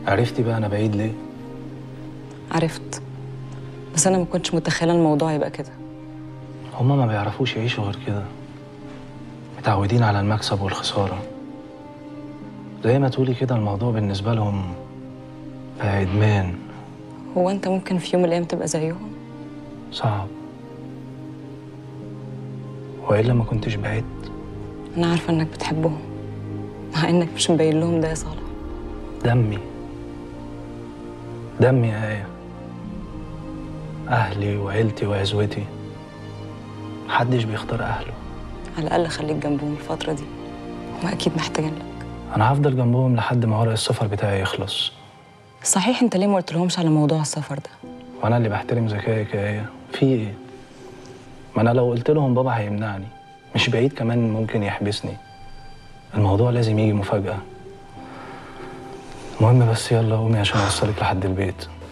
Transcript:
عرفتي بقى انا بعيد ليه عرفت بس انا ما كنتش متخيله الموضوع يبقى كده هما ما بيعرفوش يعيشوا غير كده متعودين على المكسب والخسارة زي ما تقولي كده الموضوع بالنسبة لهم بقى إدمان هو انت ممكن في يوم من الايام تبقى زيهم صعب وإلا ما كنتش بعدت انا عارفه انك بتحبهم مع انك مش مبين لهم ده يا صالح دمي دمي يا آية أهلي وعيلتي وعزوتي محدش بيختار أهله على الاقل خليك جنبهم الفتره دي هما اكيد محتاجين لك أنا هفضل جنبهم لحد ما ورق السفر بتاعي يخلص صحيح انت ليه ما قلتلهمش على موضوع السفر ده وأنا اللي بحترم ذكائك يا آية في إيه؟ ما أنا لو قلت لهم بابا هيمنعني مش بعيد كمان ممكن يحبسني الموضوع لازم يجي مفاجأة المهم بس يلا قومي عشان أوصلك لحد البيت